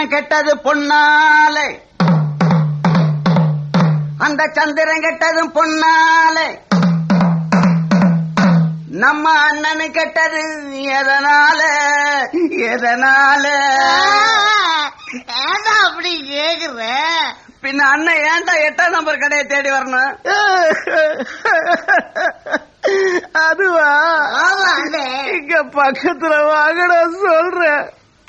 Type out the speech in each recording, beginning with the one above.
அண்ணன் கெட்டது பொன்னாலே அந்த சந்திரன் கெட்டதும் பொன்னாலே நம்ம அண்ணனு கெட்டது எதனால எதனால ஏன்டா அப்படி கேக்குற பின்ன அண்ணன் ஏன்டா எட்டாம் நம்பர் கடையை தேடி வரணும் அதுவா ஆமாண்டே இங்க பக்கத்துல வாங்கடா சொல்றேன்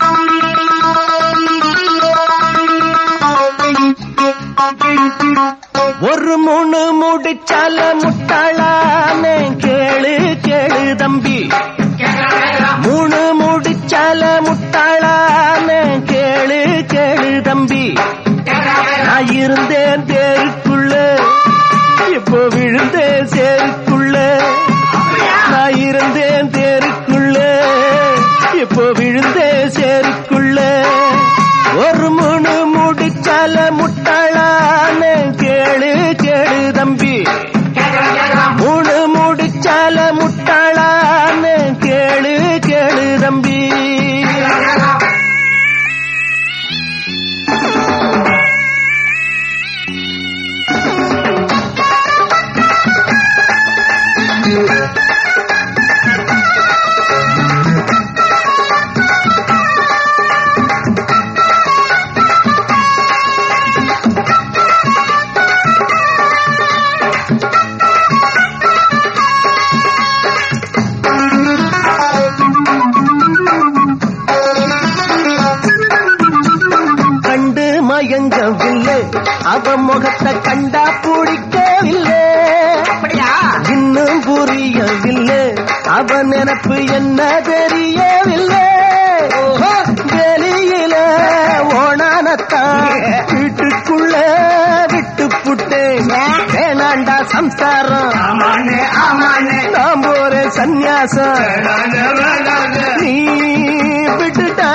ஒரு மூணு முடிச்சால முட்டாளானே கேளு கேளு தம்பி மூணு முடிச்சால முட்டாளானே கேளு கேளு தம்பி நான் இருந்தேன் தேருக்குள்ள இப்போ விழுந்தேன் சேருக்குள்ள நான் இருந்தேன் தேருக்குள்ள இப்போ விழுந்தேன் சேருக்குள்ள ஒரு மூணு முடிச்சால முட்டாளான கேளு கேளு தம்பி மூணு முடிச்சால முட்டாளான கேளு கேளு தம்பி கண்டு மயங்கவில்லை அவ முகத்தை கண்டா பிடிக்கவில்லை அப்படியா இன்னும் புரியவில்லை அவ நினப்பு என்ன தெரியவில்லை வெளியில ஓணானத்தான் வீட்டுக்குள்ள விட்டு புட்டேன் வேணாண்டா சம்சாரம் ஆமாண்ணே ஆமாண்ணே நாம் போறேன் சந்நியாசம் நீ விட்டுட்டா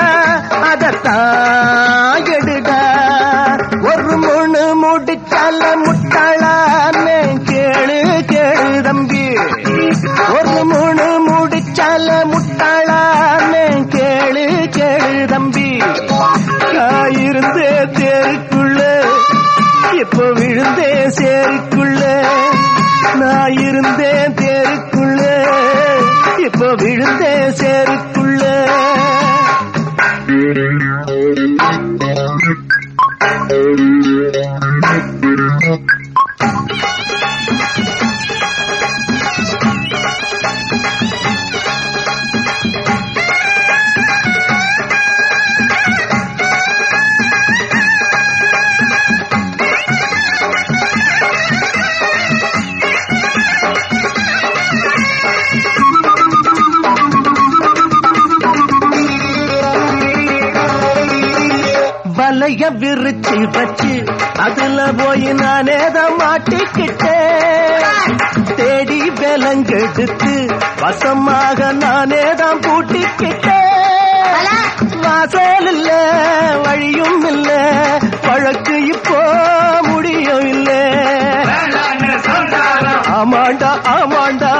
அதத்தான் எடுடா ஒரு மூணு முடிச்சால முட்டாளான்னு கேளு கேளு தம்பி ஒரு மூணு முடிச்சால முட்டாளான்னு கேளு கேளு தம்பி நான் இருந்தே தேருக்குள்ள இப்போ விழுந்தே சேருக்குள்ள நான் இருந்தேன் தேருக்குள்ள இப்போ விழுந்தேன் சேருக்குள்ள வலைய விரிச்சு வச்சு அதுல போய் நானே தான் மாட்டிக்கிட்டேன் தேடி விலங்கெடுத்து வசமாக நானே தான் பூட்டிக்கிட்டேன் வாசல் இல்ல வழியும் இல்ல வழக்கு இப்போ முடியும் இல்ல ஆமாண்டா ஆமாண்டா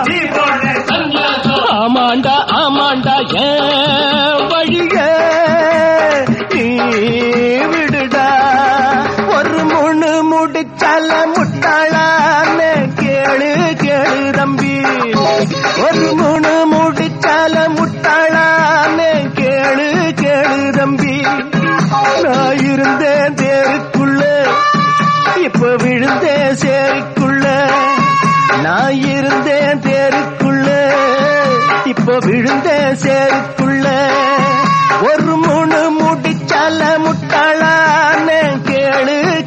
ஆமாண்டா ஆமாண்டா ஏன் வழிய நீ விடுடா ஒரு முணு முடிச்சால முட்டாளான்னு கேளு கேளு தம்பி ஒரு முணு முடிச்சால முட்டாளான்னு கேளு கேளு தம்பி நான் இருந்தேன் தேருக்குள்ள இப்ப விழுந்தேன் சேருக்குள்ள நான் இருந்தேன் தேருக்குள்ள இப்ப விழுந்தேன் சேருக்குள்ள ஒரு மூணு முடிச்சால முட்டாளான்னு கேளு